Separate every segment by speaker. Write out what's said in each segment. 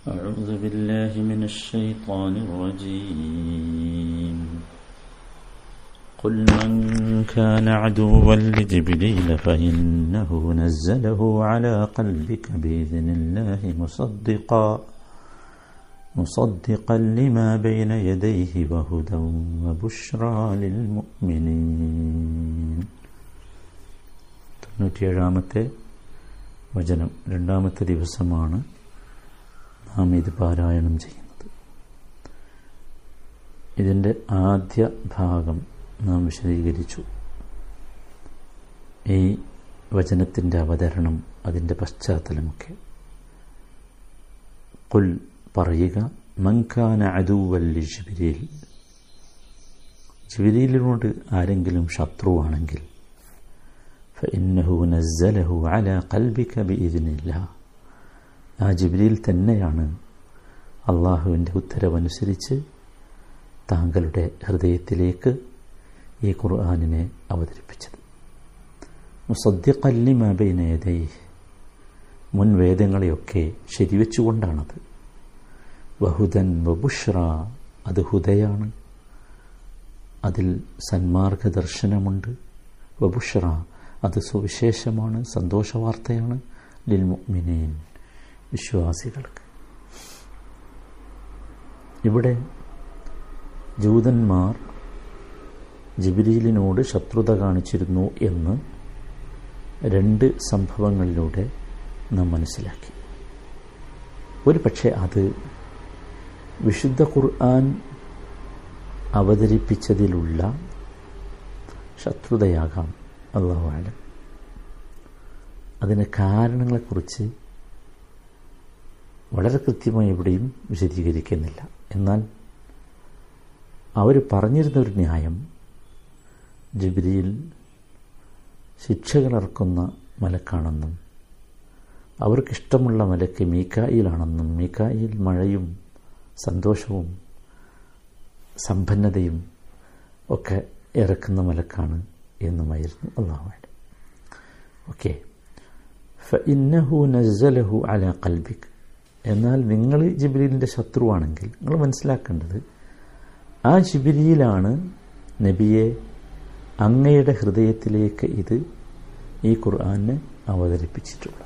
Speaker 1: أعوذ بالله من الشيطان الرجيم قل من كان عدوا لجبريل فإنه نزله على قلبك بإذن الله مصدقا مصدقا لما بين يديه وهدى وبشرى للمؤمنين തൊണ്ണൂറ്റിയേഴാമത്തെ വചനം രണ്ടാമത്തെ ദിവസമാണ് നാം ഇത് പാരായണം ചെയ്യുന്നത് ഇതിൻ്റെ ആദ്യ ഭാഗം നാം വിശദീകരിച്ചു ഈ വചനത്തിൻ്റെ അവതരണം അതിൻ്റെ പശ്ചാത്തലമൊക്കെ കുൽ പറയുക മൻഖാന അദൂവല്ലി ജിബിരിയിൽ ജിബിരിയിലിനോട് ആരെങ്കിലും ശത്രുവാണെങ്കിൽ فإنه نزله على قلبك بإذن الله ആ ജിബ്രീൽ തന്നെയാണ് അള്ളാഹുവിൻ്റെ ഉത്തരവനുസരിച്ച് താങ്കളുടെ ഹൃദയത്തിലേക്ക് ഈ ഖുർആാനിനെ അവതരിപ്പിച്ചത് മുസദ്ദിഖല്ലിമബൈനയതൈ മുൻ വേദങ്ങളെയൊക്കെ ശരിവെച്ചുകൊണ്ടാണത് വഹുദൻ വബുഷ്ര അത് ഹുദയാണ് അതിൽ സന്മാർഗദർശനമുണ്ട് വബുഷ്ര അത് സുവിശേഷമാണ് സന്തോഷവാർത്തയാണ് ലിൽ മുഅ്മിനീൻ വിശ്വാസികൾക്ക് ഇവിടെ ജൂതന്മാർ ജിബിരിയിലിനോട് ശത്രുത കാണിച്ചിരുന്നു എന്ന് രണ്ട് സംഭവങ്ങളിലൂടെ നാം മനസ്സിലാക്കി ഒരു പക്ഷേ അത് വിശുദ്ധ ഖുർആൻ അവതരിപ്പിച്ചതിലുള്ള ശത്രുതയാകാം അള്ളാഹു ആലം അതിന് കാരണങ്ങളെക്കുറിച്ച് വളരെ കൃത്യമായി എവിടെയും വിശദീകരിക്കുന്നില്ല എന്നാൽ അവർ പറഞ്ഞിരുന്ന ഒരു ന്യായം ജിബിരിയിൽ ശിക്ഷകളിറക്കുന്ന മലക്കാണെന്നും അവർക്കിഷ്ടമുള്ള മലക്ക് മീക്കായിലാണെന്നും മീക്കായിൽ മഴയും സന്തോഷവും സമ്പന്നതയും ഒക്കെ ഇറക്കുന്ന മലക്കാണ് എന്നുമായിരുന്നു അള്ളാഹുവാണ് ഓക്കെ ഫഇന്നഹു നസ്സലഹു അല കൽബിക് എന്നാൽ നിങ്ങൾ ജിബിരിലിൻ്റെ ശത്രുവാണെങ്കിൽ നിങ്ങൾ മനസ്സിലാക്കേണ്ടത് ആ ജിബിരിയിലാണ് നബിയെ അങ്ങയുടെ ഹൃദയത്തിലേക്ക് ഇത് ഈ ഖുർആാനെ അവതരിപ്പിച്ചിട്ടുള്ളത്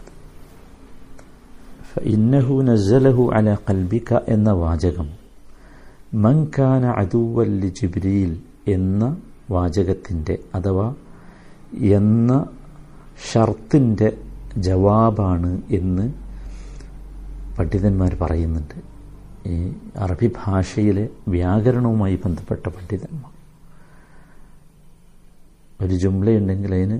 Speaker 1: ഇന്നഹു നസ്സലഹു അല കൽബിക എന്ന വാചകം മൻകാന അദൂവല്ലി ജിബ്രീൽ എന്ന വാചകത്തിൻ്റെ അഥവാ എന്ന ഷർത്തിൻ്റെ ജവാബാണ് എന്ന് പണ്ഡിതന്മാർ പറയുന്നുണ്ട് ഈ അറബി ഭാഷയിലെ വ്യാകരണവുമായി ബന്ധപ്പെട്ട പണ്ഡിതന്മാർ ഒരു ജുംലയുണ്ടെങ്കിൽ അതിന്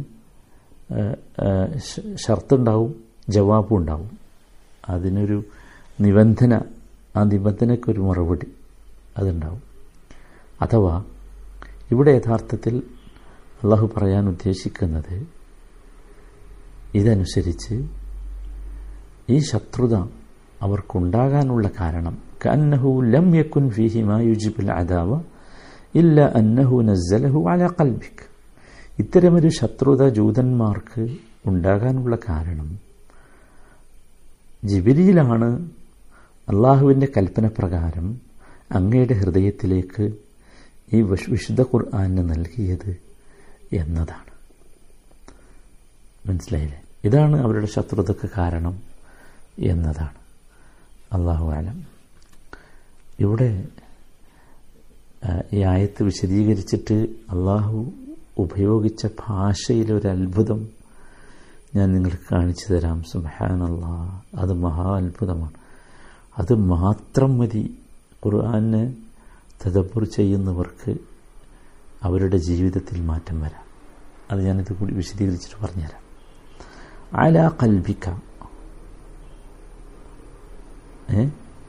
Speaker 1: ഷർത്തുണ്ടാവും ജവാബും ഉണ്ടാവും അതിനൊരു നിബന്ധന ആ നിബന്ധനയ്ക്കൊരു മറുപടി അതുണ്ടാവും അഥവാ ഇവിടെ യഥാർത്ഥത്തിൽ അള്ളാഹു പറയാൻ ഉദ്ദേശിക്കുന്നത് ഇതനുസരിച്ച് ഈ ശത്രുത അവർക്കുണ്ടാകാനുള്ള കാരണം കന്നഹു ലം യക്കുൻ ഫീഹി മാ യുജിബുൽ അദാവ ഇല്ല അന്നഹു നസ്സലഹു അല കൽബിക് ഇത്തരമൊരു ശത്രുത ജൂതന്മാർക്ക് ഉണ്ടാകാനുള്ള കാരണം ജിബിരിയിലാണ് അള്ളാഹുവിൻ്റെ കൽപ്പന പ്രകാരം അങ്ങയുടെ ഹൃദയത്തിലേക്ക് ഈ വിശുദ്ധ ഖുർആാനിന് നൽകിയത് എന്നതാണ് മനസ്സിലായില്ലേ ഇതാണ് അവരുടെ ശത്രുതക്ക് കാരണം എന്നതാണ് അള്ളാഹു ആലം ഇവിടെ ഈ ആയത്ത് വിശദീകരിച്ചിട്ട് അള്ളാഹു ഉപയോഗിച്ച ഭാഷയിലെ ഒരു അത്ഭുതം ഞാൻ നിങ്ങൾക്ക് കാണിച്ചു തരാം സുബഹാനല്ലാ അത് മഹാ അത്ഭുതമാണ് അത് മാത്രം മതി ഖുർആാനെ തദബുർ ചെയ്യുന്നവർക്ക് അവരുടെ ജീവിതത്തിൽ മാറ്റം വരാം അത് ഞാനിത് കൂടി വിശദീകരിച്ചിട്ട് പറഞ്ഞുതരാം അല കൽബിക്ക ഏ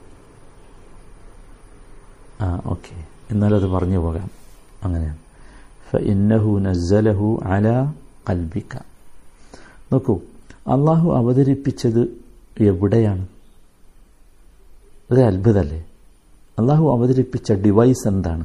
Speaker 1: ആ ഓക്കെ എന്നാലത് പറഞ്ഞു പോകാം അങ്ങനെയാണ് ഫഇന്നഹു നസ്സലഹു അല കൽബിക്ക നോക്കൂ അള്ളാഹു അവതരിപ്പിച്ചത് എവിടെയാണ് ഒരു അത്ഭുതമല്ലേ അള്ളാഹു അവതരിപ്പിച്ച ഡിവൈസ് എന്താണ്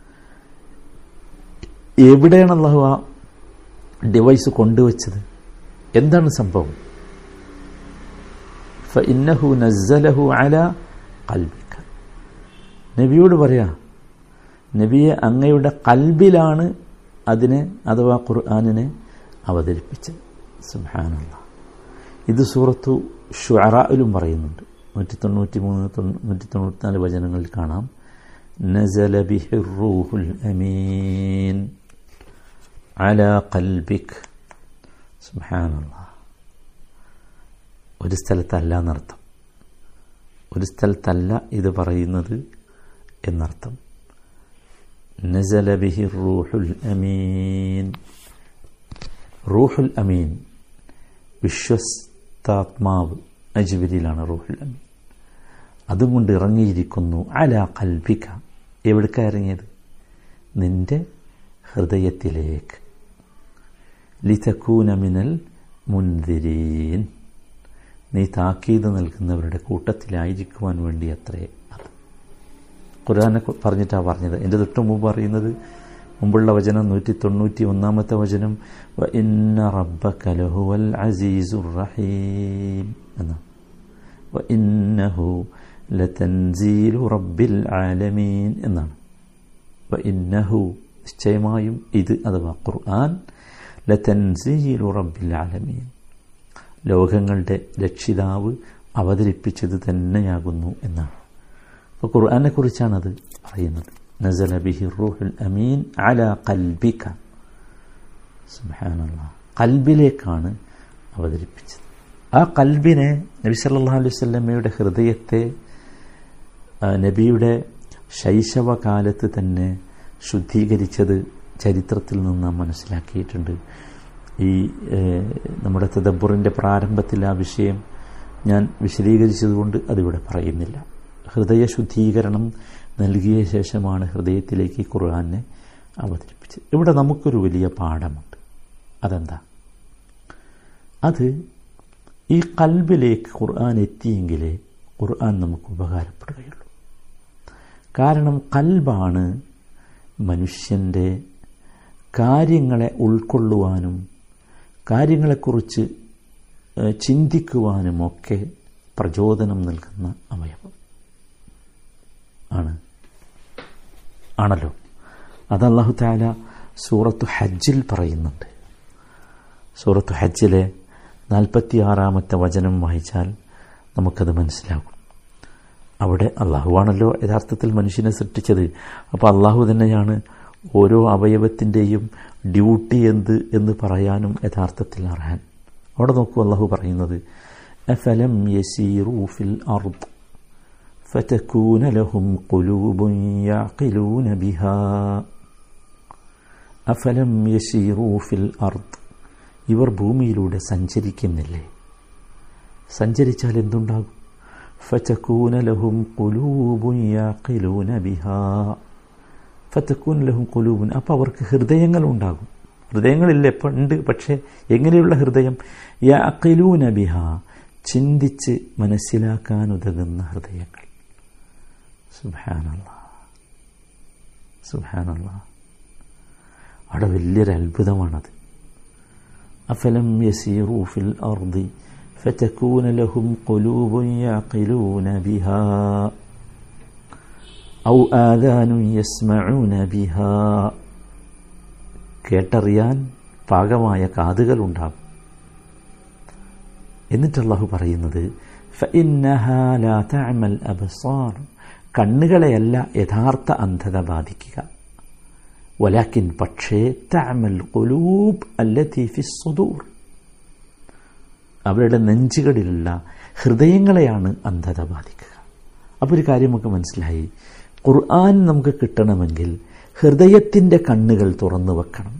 Speaker 1: എവിടെയാണ് അള്ളാഹു ആ ഡിവൈസ് കൊണ്ടുവച്ചത് എന്താണ് സംഭവം فإنه نزله على കൽബിക്ക നബിയോട് പറയാ നബിയെ അങ്ങയുടെ കൽബിലാണ് അതിനെ അഥവാ ഖുർആാനിനെ അവതരിപ്പിച്ചത് സുബാനല്ല ഇത് സൂറത്തു ഷുഅറയിലും പറയുന്നുണ്ട് നൂറ്റി തൊണ്ണൂറ്റി മൂന്ന് നൂറ്റി തൊണ്ണൂറ്റിനാല് വചനങ്ങളിൽ കാണാം നസല ബിഹിർ റൂഹുൽ അമീൻ അല കൽബിക് സുബാനല്ല ഒരു സ്ഥലത്തല്ല എന്നർത്ഥം ഒരു സ്ഥലത്തല്ല ഇത് പറയുന്നത് എന്നർത്ഥം നസല ബിഹി റൂഹുൽ അമീൻ റൂഹുൽ അമീൻ വിശ്വസ്താത്മാവ് അജ്ബരിയിലാണ് റൂഹുൽ അമീൻ അതുകൊണ്ട് ഇറങ്ങിയിരിക്കുന്നു അല കൽബിക എവിടേക്ക ഇറങ്ങിയത് നിന്റെ ഹൃദയത്തിലേക്ക് ലിതക്കൂന മിനൽ മുൻതിരീൻ നീ താക്കീത് നൽകുന്നവരുടെ കൂട്ടത്തിലായിരിക്കുവാൻ വേണ്ടി അത്രേ അത് ഖുർആനെ പറഞ്ഞിട്ടാണ് പറഞ്ഞത് എൻ്റെ തൊട്ട് മുമ്പ് പറയുന്നത് മുമ്പുള്ള വചനം നൂറ്റി തൊണ്ണൂറ്റി ഒന്നാമത്തെ വചനം ഇന്ന റബ്ബക ലഹുവൽ അസീസുർ റഹീം എന്നാണ് ഇന്നഹു ലതൻസീലു റബ്ബിൽ ആലമീൻ എന്നാണ് ഇന്നഹു നിശ്ചയമായും ഇത് അഥവാ ഖുർആൻ ലതൻസീലു റബ്ബിൽ ആലമീൻ ലോകങ്ങളുടെ രക്ഷിതാവ് അവതരിപ്പിച്ചത് തന്നെയാകുന്നു എന്നാണ് അപ്പോൾ ഖുർആനെ കുറിച്ചാണത് പറയുന്നത് നസല ബിഹി റൂഹുൽ അമീൻ അല കൽബിക സുബാനുള്ള കൽബിലേക്കാണ് അവതരിപ്പിച്ചത് ആ കൽബിനെ നബി സല്ലാ അലൈഹി സ്വല്ലമ്മയുടെ ഹൃദയത്തെ നബിയുടെ ശൈശവകാലത്ത് തന്നെ ശുദ്ധീകരിച്ചത് ചരിത്രത്തിൽ നിന്ന് നാം മനസ്സിലാക്കിയിട്ടുണ്ട് ഈ നമ്മുടെ തദബ്ബറിൻ്റെ പ്രാരംഭത്തിൽ ആ വിഷയം ഞാൻ വിശദീകരിച്ചതുകൊണ്ട് അതിവിടെ പറയുന്നില്ല ഹൃദയ ശുദ്ധീകരണം നൽകിയ ശേഷമാണ് ഹൃദയത്തിലേക്ക് ഖുർആാനെ അവതരിപ്പിച്ചത് ഇവിടെ നമുക്കൊരു വലിയ പാഠമുണ്ട് അതെന്താ അത് ഈ കൽബിലേക്ക് ഖുർആൻ എത്തിയെങ്കിലേ ഖുർആൻ നമുക്ക് ഉപകാരപ്പെടുകയുള്ളൂ കാരണം കൽബാണ് മനുഷ്യൻ്റെ കാര്യങ്ങളെ ഉൾക്കൊള്ളുവാനും കാര്യങ്ങളെക്കുറിച്ച് ചിന്തിക്കുവാനുമൊക്കെ പ്രചോദനം നൽകുന്ന അവയവം ആണ് ആണല്ലോ അത് അള്ളാഹു താല സൂറത്തു ഹജ്ജിൽ പറയുന്നുണ്ട് സൂറത്തു ഹജ്ജിലെ നാൽപ്പത്തി ആറാമത്തെ വചനം വായിച്ചാൽ നമുക്കത് മനസ്സിലാകും അവിടെ അള്ളാഹുവാണല്ലോ യഥാർത്ഥത്തിൽ മനുഷ്യനെ സൃഷ്ടിച്ചത് അപ്പോൾ അള്ളാഹു തന്നെയാണ് ഓരോ അവയവത്തിൻ്റെയും ഡ്യൂട്ടി എന്ത് എന്ന് പറയാനും യഥാർത്ഥത്തിൽ അർഹാൻ അവിടെ നോക്കൂ അള്ളാഹു പറയുന്നത് അഫലം യസീറൂഫിൽ അർദ് فتكون لهم قلوب يعقلون بها أفلم يسيروا في الأرض ഇവർ ഭൂമിയിലൂടെ സഞ്ചരിക്കുന്നില്ലേ സഞ്ചരിച്ചാൽ എന്തുണ്ടാകും ഫതകൂന ലഹും ഖുലൂബുൻ യാഖിലൂന ബിഹാ ഫതകൂന ലഹും ഖുലൂബുൻ അപ്പോൾ അവർക്ക് ഹൃദയങ്ങൾ ഉണ്ടാകും ഹൃദയങ്ങളില്ല എപ്പോൾ ഉണ്ട് പക്ഷേ എങ്ങനെയുള്ള ഹൃദയം യാഖിലൂന ബിഹാ ചിന്തിച്ച് മനസ്സിലാക്കാൻ ഉതകുന്ന ഹൃദയങ്ങൾ സുബാനല്ല സുബാനല്ല അവിടെ വലിയൊരു അത്ഭുതമാണത് അഫലം യസീറു ഫിൽ അർദി فتكون لهم قلوب يعقلون بها أو آذان يسمعون بها കേട്ടറിയാൻ പാകമായ കാതുകൾ ഉണ്ടാകും എന്നിട്ട് അള്ളാഹു പറയുന്നത് അബസാർ കണ്ണുകളെയല്ല യഥാർത്ഥ അന്ധത ബാധിക്കുക വലാക്കിൻ പക്ഷേ തഅമൽ ഖുലൂബ് അല്ലതി ഫി സുദൂർ അവരുടെ നെഞ്ചുകളിലുള്ള ഹൃദയങ്ങളെയാണ് അന്ധത ബാധിക്കുക അപ്പോൾ ഒരു കാര്യം നമുക്ക് മനസ്സിലായി ഖുർആൻ നമുക്ക് കിട്ടണമെങ്കിൽ ഹൃദയത്തിൻ്റെ കണ്ണുകൾ തുറന്നു വെക്കണം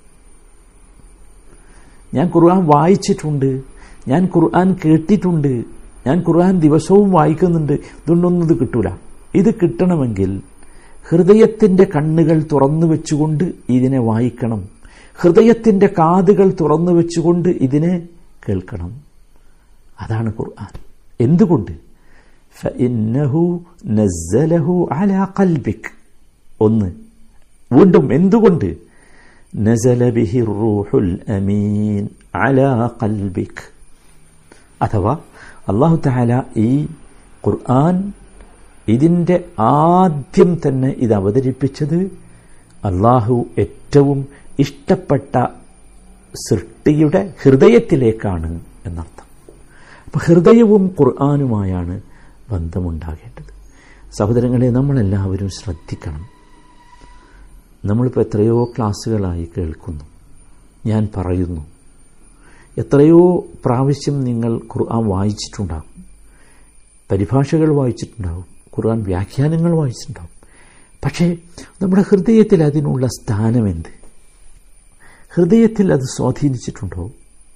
Speaker 1: ഞാൻ ഖുർആൻ വായിച്ചിട്ടുണ്ട് ഞാൻ ഖുർആൻ കേട്ടിട്ടുണ്ട് ഞാൻ ഖുർആൻ ദിവസവും വായിക്കുന്നുണ്ട് ഇതുകൊണ്ടൊന്നും ഇത് കിട്ടൂല ഇത് കിട്ടണമെങ്കിൽ ഹൃദയത്തിൻ്റെ കണ്ണുകൾ തുറന്നു വെച്ചുകൊണ്ട് ഇതിനെ വായിക്കണം ഹൃദയത്തിൻ്റെ കാതുകൾ തുറന്നു വെച്ചുകൊണ്ട് ഇതിനെ കേൾക്കണം അതാണ് ഖുർആൻ എന്തുകൊണ്ട് ഫഇന്നഹു നസ്സലഹു അലാ ഖൽബിക് ഒന്ന് വീണ്ടും എന്തുകൊണ്ട് നസല ബിഹി റൂഹുൽ അമീൻ അലാ ഖൽബിക് അഥവാ അള്ളാഹു തആല ഈ ഖുർആൻ ഇതിൻ്റെ ആദ്യം തന്നെ ഇത് അവതരിപ്പിച്ചത് അള്ളാഹു ഏറ്റവും ഇഷ്ടപ്പെട്ട സൃഷ്ടിയുടെ ഹൃദയത്തിലേക്കാണ് എന്നർത്ഥം അപ്പോൾ ഹൃദയവും ഖുർആാനുമായാണ് ബന്ധമുണ്ടാകേണ്ടത് സഹോദരങ്ങളെ നമ്മളെല്ലാവരും ശ്രദ്ധിക്കണം നമ്മളിപ്പോൾ എത്രയോ ക്ലാസ്സുകളായി കേൾക്കുന്നു ഞാൻ പറയുന്നു എത്രയോ പ്രാവശ്യം നിങ്ങൾ ഖുർആൻ വായിച്ചിട്ടുണ്ടാകും പരിഭാഷകൾ വായിച്ചിട്ടുണ്ടാകും ഖുർആൻ വ്യാഖ്യാനങ്ങൾ വായിച്ചിട്ടുണ്ടാകും പക്ഷേ നമ്മുടെ ഹൃദയത്തിൽ അതിനുള്ള സ്ഥാനമെന്ത് ഹൃദയത്തിൽ അത് സ്വാധീനിച്ചിട്ടുണ്ടോ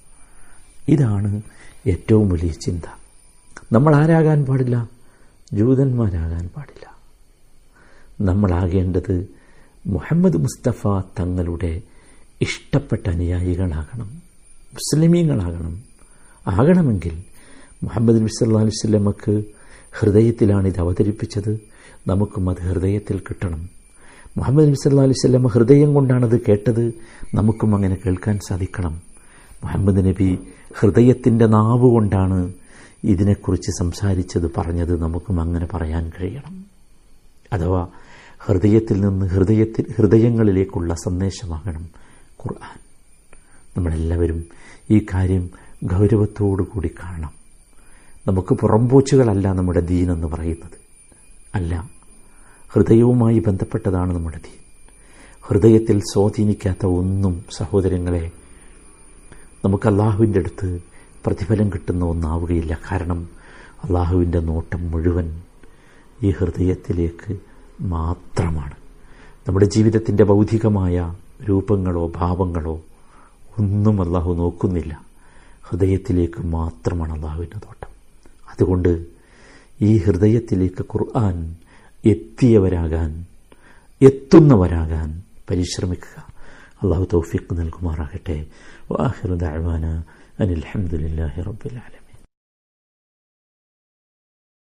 Speaker 1: ഇതാണ് ഏറ്റവും വലിയ ചിന്ത നമ്മൾ ആരാകാൻ പാടില്ല ജൂതന്മാരാകാൻ പാടില്ല നമ്മളാകേണ്ടത് മുഹമ്മദ് മുസ്തഫ തങ്ങളുടെ ഇഷ്ടപ്പെട്ട അനുയായികളാകണം മുസ്ലിമീങ്ങളാകണം ആകണമെങ്കിൽ മുഹമ്മദ് നബി സല്ലാ അലുവല്ലമക്ക് ഹൃദയത്തിലാണ് ഇത് അവതരിപ്പിച്ചത് നമുക്കും അത് ഹൃദയത്തിൽ കിട്ടണം മുഹമ്മദ് നബി സല്ലാ അലുവല്ലമ ഹൃദയം കൊണ്ടാണത് കേട്ടത് നമുക്കും അങ്ങനെ കേൾക്കാൻ സാധിക്കണം മുഹമ്മദ് നബി ഹൃദയത്തിൻ്റെ നാവ് കൊണ്ടാണ് ഇതിനെക്കുറിച്ച് സംസാരിച്ചത് പറഞ്ഞത് നമുക്കും അങ്ങനെ പറയാൻ കഴിയണം അഥവാ ഹൃദയത്തിൽ നിന്ന് ഹൃദയത്തിൽ ഹൃദയങ്ങളിലേക്കുള്ള സന്ദേശമാകണം ഖുർആൻ നമ്മളെല്ലാവരും ഈ കാര്യം ഗൗരവത്തോടു കൂടി കാണണം നമുക്ക് പുറംപോച്ചുകളല്ല നമ്മുടെ ദീൻ എന്ന് പറയുന്നത് അല്ല ഹൃദയവുമായി ബന്ധപ്പെട്ടതാണ് നമ്മുടെ ദീൻ ഹൃദയത്തിൽ സ്വാധീനിക്കാത്ത ഒന്നും സഹോദരങ്ങളെ നമുക്ക് അള്ളാഹുവിൻ്റെ അടുത്ത് പ്രതിഫലം കിട്ടുന്ന ഒന്നാവുകയില്ല കാരണം അള്ളാഹുവിൻ്റെ നോട്ടം മുഴുവൻ ഈ ഹൃദയത്തിലേക്ക് മാത്രമാണ് നമ്മുടെ ജീവിതത്തിൻ്റെ ഭൗതികമായ രൂപങ്ങളോ ഭാവങ്ങളോ ഒന്നും അള്ളാഹു നോക്കുന്നില്ല ഹൃദയത്തിലേക്ക് മാത്രമാണ് അള്ളാഹുവിൻ്റെ നോട്ടം അതുകൊണ്ട് ഈ ഹൃദയത്തിലേക്ക് ഖുർആൻ എത്തിയവരാകാൻ എത്തുന്നവരാകാൻ പരിശ്രമിക്കുക അള്ളാഹു തൗഫീഖ് നൽകുമാറാകട്ടെ വാഹിർ ദഅവാന അനിൽ ഹംദുലില്ലാഹി റബ്ബിൽ ആലമീൻ